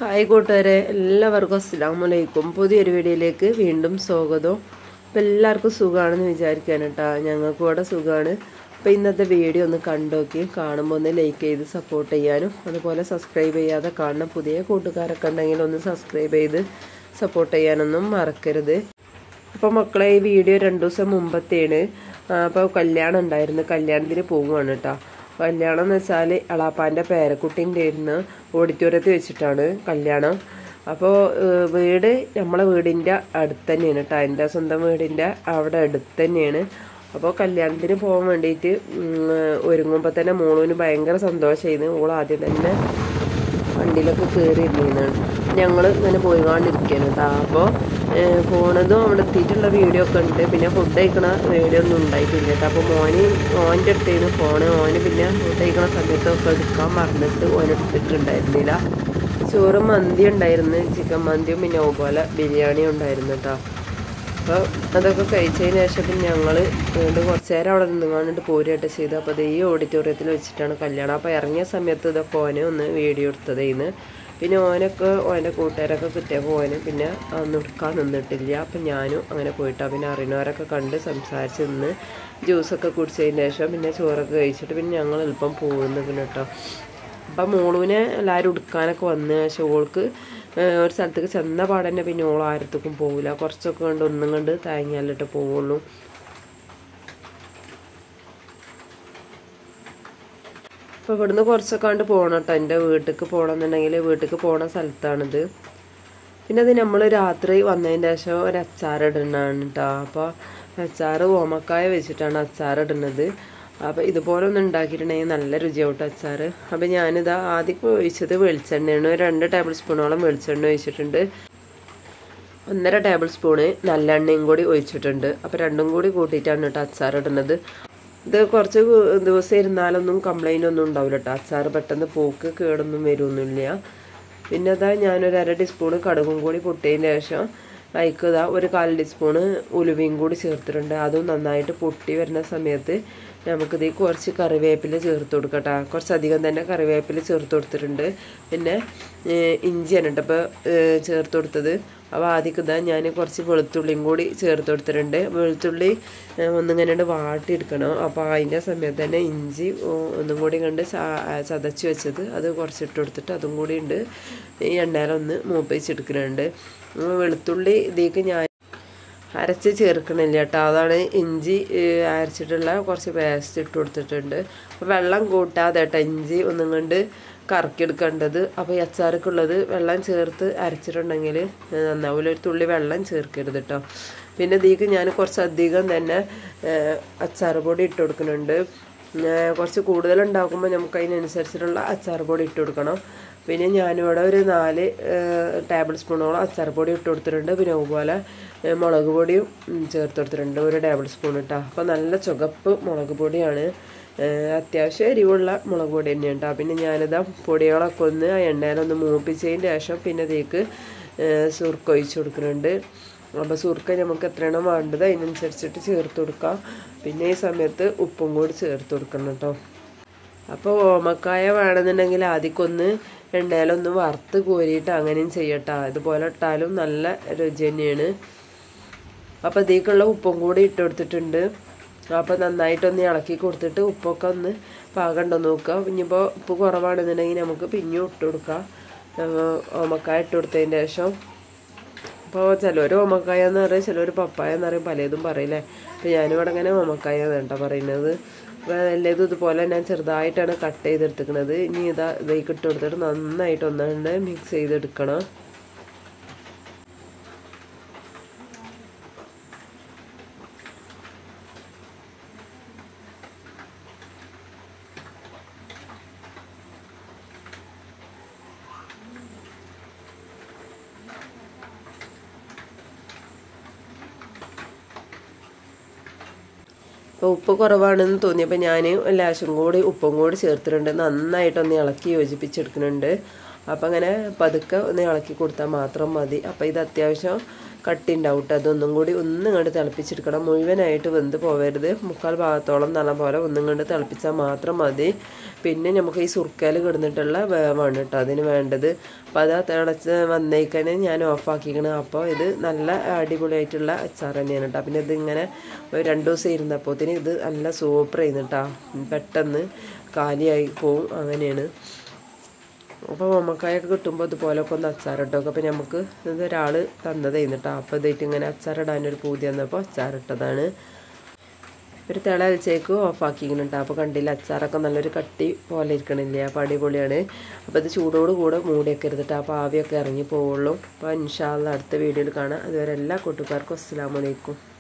hi കൂട്ടുകാരെ എല്ലാവർക്കും അസ്സാം വലൈക്കും പുതിയൊരു വീഡിയോയിലേക്ക് വീണ്ടും സ്വാഗതം അപ്പം എല്ലാവർക്കും സുഖമാണെന്ന് വിചാരിക്കാൻ കേട്ടോ ഞങ്ങൾക്ക് ഇവിടെ സുഖമാണ് അപ്പോൾ ഇന്നത്തെ വീഡിയോ ഒന്ന് കണ്ടോക്കി കാണുമ്പോൾ ഒന്ന് ലൈക്ക് ചെയ്ത് സപ്പോർട്ട് ചെയ്യാനും അതുപോലെ സബ്സ്ക്രൈബ് ചെയ്യാതെ കാണുന്ന പുതിയ കൂട്ടുകാരൊക്കെ ഉണ്ടെങ്കിൽ ഒന്ന് സബ്സ്ക്രൈബ് ചെയ്ത് സപ്പോർട്ട് ചെയ്യാനൊന്നും മറക്കരുത് അപ്പോൾ മക്കളെ ഈ വീഡിയോ രണ്ട് ദിവസം മുമ്പത്തെയാണ് അപ്പോൾ കല്യാണം ഉണ്ടായിരുന്നു കല്യാണത്തിന് പോവുകയാണ് കേട്ടോ കല്യാണം എന്ന് വെച്ചാൽ അളാപ്പാൻ്റെ പേരക്കുട്ടീൻ്റെ ആയിരുന്നു ഓഡിറ്റോറിയത്തിൽ വെച്ചിട്ടാണ് കല്യാണം അപ്പോൾ വീട് നമ്മളെ വീടിൻ്റെ അടുത്ത് തന്നെയാണ് കേട്ടോ എൻ്റെ സ്വന്തം വീടിൻ്റെ അവിടെ അടുത്ത് തന്നെയാണ് അപ്പോൾ കല്യാണത്തിന് പോകാൻ വേണ്ടിയിട്ട് ഒരുങ്ങുമ്പോൾ തന്നെ മോളൂന് ഭയങ്കര സന്തോഷമായിരുന്നു ഓൾ ആദ്യം തന്നെ വണ്ടിയിലൊക്കെ കയറി ഇരുന്നതാണ് ഞങ്ങൾ ഇങ്ങനെ പോയി കാണ്ടിരിക്കുകയാണ് കേട്ടോ അപ്പോൾ പോണതും അവിടെ എത്തിയിട്ടുള്ള വീഡിയോ ഒക്കെ ഉണ്ട് പിന്നെ ഫുഡ് കഴിക്കണ വീഡിയോ ഒന്നും ഉണ്ടായിട്ടില്ല കേട്ടോ അപ്പോൾ മോന് മോൻ്റെ അടുത്തായിരുന്നു ഫോണ് മോന് പിന്നെ ഫുഡ് കഴിക്കണ സമയത്തൊക്കെ എടുക്കാൻ മറന്നിട്ട് ഓനെടുത്തിട്ടുണ്ടായിരുന്നില്ല ചോറ് മന്തി ഉണ്ടായിരുന്നു ചിക്കൻ മന്തിയും പിന്നെ അതുപോലെ ബിരിയാണി ഉണ്ടായിരുന്നു കേട്ടോ അപ്പോൾ അതൊക്കെ കഴിച്ചതിന് ശേഷം പിന്നെ ഞങ്ങൾ വീണ്ടും കുറച്ച് നേരം അവിടെ നിന്ന് കണ്ടിട്ട് പോരുകയായിട്ട് ചെയ്തു അപ്പോൾ അത് ഈ ഓഡിറ്റോറിയത്തിൽ വെച്ചിട്ടാണ് കല്യാണം അപ്പോൾ ഇറങ്ങിയ സമയത്ത് ഇതൊക്കെ ഓനെ ഒന്ന് വീഡിയോ എടുത്തതേന്ന് പിന്നെ ഓനൊക്കെ ഓൻ്റെ കൂട്ടുകാരൊക്കെ കിട്ടിയപ്പോൾ ഓന് പിന്നെ അന്ന് എടുക്കാൻ നിന്നിട്ടില്ല അപ്പം ഞാനും അങ്ങനെ പോയിട്ടാണ് പിന്നെ അറിയുന്നവരൊക്കെ കണ്ട് സംസാരിച്ച് നിന്ന് ജ്യൂസൊക്കെ കുടിച്ചതിന് ശേഷം പിന്നെ ചോറൊക്കെ കഴിച്ചിട്ട് പിന്നെ ഞങ്ങൾ എളുപ്പം പോകുന്നു കേട്ടോ അപ്പം മോളൂനെ എല്ലാവരും ഉടുക്കാനൊക്കെ വന്ന് പക്ഷെ ഓൾക്ക് ഒരു സ്ഥലത്തേക്ക് ചെന്ന പാടന്നെ പിന്നെ ഓൾ ആരത്തേക്കും പോകില്ല കുറച്ചൊക്കെ കണ്ട് ഒന്നും കണ്ട് തേങ്ങാലിട്ട് പോവുള്ളൂ അപ്പോൾ ഇവിടുന്ന് കുറച്ചൊക്കെ കണ്ട് പോകണം കേട്ടോ എൻ്റെ വീട്ടിലേക്ക് പോകണമെന്നുണ്ടെങ്കിൽ വീട്ടിലേക്ക് പോണ സ്ഥലത്താണിത് പിന്നെ അത് നമ്മൾ രാത്രി വന്നതിന് ശേഷം ഒരു അച്ചാറിടുന്നതാണ് കേട്ടോ അപ്പോൾ അച്ചാറ് ഓമക്കായ വെച്ചിട്ടാണ് അച്ചാറിടുന്നത് അപ്പോൾ ഇതുപോലെ ഒന്ന് ഉണ്ടാക്കിയിട്ടുണ്ടെങ്കിൽ നല്ല രുചിയാവട്ടെ അച്ചാർ അപ്പോൾ ഞാനിതാ ആദ്യം ഒഴിച്ചത് വെളിച്ചെണ്ണയാണ് ഒരു രണ്ട് ടേബിൾ സ്പൂണോളം വെളിച്ചെണ്ണ ഒഴിച്ചിട്ടുണ്ട് ഒന്നര ടേബിൾ സ്പൂണ് നല്ലെണ്ണയും കൂടി ഒഴിച്ചിട്ടുണ്ട് അപ്പോൾ രണ്ടും കൂടി കൂട്ടിയിട്ടാണ് കേട്ടോ അച്ചാർ ഇടുന്നത് ഇത് കുറച്ച് ദിവസം ഇരുന്നാലൊന്നും കംപ്ലൈൻ്റ് ഒന്നും ഉണ്ടാവില്ല കേട്ടോ അച്ചാർ പെട്ടെന്ന് പോക്ക് കേടൊന്നും വരുമൊന്നുമില്ല പിന്നെ അതാ ഞാനൊരു അര ടീസ്പൂണ് കടുകും കൂടി പൊട്ടിയതിന് ശേഷം അതിക്ക് ഇതാ ഒരു കാൽ ടീസ്പൂണ് ഉലുവയും കൂടി ചേർത്തിട്ടുണ്ട് അതും നന്നായിട്ട് പൊട്ടി വരുന്ന സമയത്ത് നമുക്കിത് കുറച്ച് കറിവേപ്പില ചേർത്ത് കൊടുക്കട്ടെ കുറച്ചധികം തന്നെ കറിവേപ്പില ചേർത്ത് കൊടുത്തിട്ടുണ്ട് പിന്നെ ഇഞ്ചിയാണ് കേട്ടോ ഇപ്പോൾ ചേർത്ത് കൊടുത്തത് അപ്പോൾ ആദ്യം ഇതാ ഞാൻ കുറച്ച് വെളുത്തുള്ളിയും കൂടി ചേർത്ത് കൊടുത്തിട്ടുണ്ട് വെളുത്തുള്ളി ഒന്നിങ്ങനെ വാട്ടിയെടുക്കണം അപ്പോൾ അതിൻ്റെ സമയത്ത് തന്നെ ഇഞ്ചി ഒന്നും കൂടി കണ്ട് ചതച്ച് വെച്ചത് അത് കുറച്ചിട്ട് കൊടുത്തിട്ട് അതും കൂടി ഉണ്ട് ഈ എണ്ണയിലൊന്ന് മൂപ്പിച്ചെടുക്കുന്നുണ്ട് വെളുത്തുള്ളി ഇതിലേക്ക് ഞാൻ അരച്ച് ചേർക്കണില്ല കേട്ടോ അതാണ് ഇഞ്ചി അരച്ചിട്ടുള്ള കുറച്ച് പേസ്റ്റ് ഇട്ട് കൊടുത്തിട്ടുണ്ട് അപ്പോൾ വെള്ളം കൂട്ടാതെ കേട്ടോ ഇഞ്ചി ഒന്നും കൊണ്ട് കറക്കിയെടുക്കേണ്ടത് അപ്പോൾ ഈ അച്ചാറൊക്കെയുള്ളത് വെള്ളം ചേർത്ത് അരച്ചിട്ടുണ്ടെങ്കിൽ നന്നാവില്ല ഒരു തുള്ളി വെള്ളം ചേർക്കരുത് കേട്ടോ പിന്നെ ഇതിലേക്ക് ഞാൻ കുറച്ചധികം തന്നെ അച്ചാർ പൊടി ഇട്ട് കൊടുക്കുന്നുണ്ട് കുറച്ച് കൂടുതൽ ഉണ്ടാക്കുമ്പോൾ നമുക്ക് അതിനനുസരിച്ചിട്ടുള്ള അച്ചാർ പൊടി ഇട്ട് കൊടുക്കണം പിന്നെ ഞാനിവിടെ ഒരു നാല് ടേബിൾ സ്പൂണോളം അച്ചാർ പൊടി ഇട്ട് കൊടുത്തിട്ടുണ്ട് പിന്നെ അതുപോലെ മുളക് പൊടിയും ചേർത്ത് കൊടുത്തിട്ടുണ്ട് ഒരു ടേബിൾ സ്പൂൺ ഇട്ടാ അപ്പോൾ നല്ല ചുവപ്പ് മുളക് പൊടിയാണ് അത്യാവശ്യം എരിവുള്ള മുളക് പൊടി തന്നെയാണ് കേട്ടോ പിന്നെ ഞാനിതാ പൊടികളൊക്കെ ഒന്ന് ആ എണ്ണയിലൊന്ന് മൂപ്പിച്ചതിന് ശേഷം പിന്നെ ഇതിലേക്ക് സുർക്ക ഒഴിച്ച് കൊടുക്കുന്നുണ്ട് അപ്പോൾ സുർക്ക നമുക്ക് എത്രയാണോ വേണ്ടത് അതിനനുസരിച്ചിട്ട് ചേർത്ത് കൊടുക്കാം പിന്നെ ഈ സമയത്ത് ഉപ്പും കൂടി ചേർത്ത് കൊടുക്കണം കേട്ടോ അപ്പോൾ ഓമക്കായ വേണമെന്നുണ്ടെങ്കിൽ ആദ്യമൊന്ന് എണ്ണയിലൊന്ന് വറുത്ത് കോരിയിട്ട് അങ്ങനെയും ചെയ്യട്ടോ ഇതുപോലെ ഇട്ടാലും നല്ല രുചി തന്നെയാണ് അപ്പോൾ ഇതിലേക്കുള്ള ഉപ്പും കൂടി ഇട്ട് കൊടുത്തിട്ടുണ്ട് അപ്പോൾ നന്നായിട്ടൊന്ന് ഇളക്കി കൊടുത്തിട്ട് ഉപ്പൊക്കെ ഒന്ന് പാകണ്ടോ നോക്കുക ഇനിയിപ്പോൾ ഉപ്പ് കുറവാണെന്നുണ്ടെങ്കിൽ നമുക്ക് പിന്നെയും ഇട്ട് കൊടുക്കാം ഓമക്കായ ഇട്ട് കൊടുത്തതിന് ശേഷം അപ്പോൾ ചിലർ ഓമക്കായ എന്ന് പറയും ചിലർ പപ്പായ എന്ന് പറയും പലതും പറയില്ലേ അപ്പോൾ ഞാനിവിടെ ഇങ്ങനെ ഓമക്കായ കേട്ടോ പറയുന്നത് അപ്പോൾ എല്ലാതും ഇതുപോലെ ഞാൻ ചെറുതായിട്ടാണ് കട്ട് ചെയ്തെടുത്തിരിക്കുന്നത് ഇനി ഇതാ ഇതേക്ക് ഇട്ട് കൊടുത്തിട്ട് നന്നായിട്ട് ഒന്നുകൊണ്ട് മിക്സ് ചെയ്തെടുക്കണം അപ്പോൾ ഉപ്പ് കുറവാണെന്ന് തോന്നിയപ്പോൾ ഞാൻ ലാശം കൂടി ഉപ്പും കൂടി ചേർത്തിട്ടുണ്ട് നന്നായിട്ടൊന്ന് ഇളക്കി യോജിപ്പിച്ചെടുക്കുന്നുണ്ട് അപ്പം അങ്ങനെ പതുക്കെ ഒന്ന് ഇളക്കി കൊടുത്താൽ മാത്രം മതി അപ്പോൾ ഇത് അത്യാവശ്യം കട്ടി ഉണ്ടാവും കേട്ടോ അതൊന്നും കൂടി ഒന്നും ഇങ്ങോട്ട് തിളപ്പിച്ചെടുക്കണം മുഴുവനായിട്ട് വെന്ത് പോവരുത് മുക്കാൽ ഭാഗത്തോളം നല്ല പോലെ ഒന്നും കൊണ്ട് തിളപ്പിച്ചാൽ മാത്രം മതി പിന്നെ നമുക്ക് ഈ സുർക്കയിൽ കിടന്നിട്ടുള്ള വേവാണ് കേട്ടോ അതിന് വേണ്ടത് അപ്പോൾ അത് തിളച്ച് വന്നേക്കണേ ഞാൻ ഓഫാക്കിക്കണ് അപ്പോൾ ഇത് നല്ല അടിപൊളിയായിട്ടുള്ള അച്ചാർ തന്നെയാണ് കേട്ടോ പിന്നെ ഇതിങ്ങനെ ഒരു രണ്ട് ദിവസം ഇരുന്നപ്പോത്തിന് ഇത് നല്ല സൂപ്പർ ചെയ്യുന്നു കേട്ടോ പെട്ടെന്ന് കാലിയായി പോവും അങ്ങനെയാണ് അപ്പോൾ മമ്മക്കായൊക്കെ കിട്ടുമ്പോൾ ഇതുപോലൊക്കെ ഒന്ന് അച്ചാറിട്ടൊക്കെ അപ്പോൾ നമുക്ക് ഇത് ഒരാൾ തന്നതായിരുന്നു കേട്ടോ അപ്പോൾ ഇതായിട്ട് ഇങ്ങനെ അച്ചാറിടാനൊരു പൂതി വന്നപ്പോൾ അച്ചാറിട്ടതാണ് ഒരു തിള അയച്ചേക്ക് ഓഫാക്കിക്കണം കേട്ടോ അപ്പോൾ കണ്ടില്ല അച്ചാറൊക്കെ നല്ലൊരു കട്ടി പോലെ ഇരിക്കണില്ലേ അപ്പോൾ അടിപൊളിയാണ് അപ്പോൾ ഇത് ചൂടോട് കൂടെ മൂടിയൊക്കെ ഇരുന്നിട്ട് അപ്പോൾ ആവിയൊക്കെ ഇറങ്ങി പോവുള്ളൂ അപ്പോൾ ഇൻഷാല്ല അടുത്ത വീഡിയോയിൽ കാണാം അതുവരെ എല്ലാ കൂട്ടുകാർക്കും അസ്സാം വലൈക്കും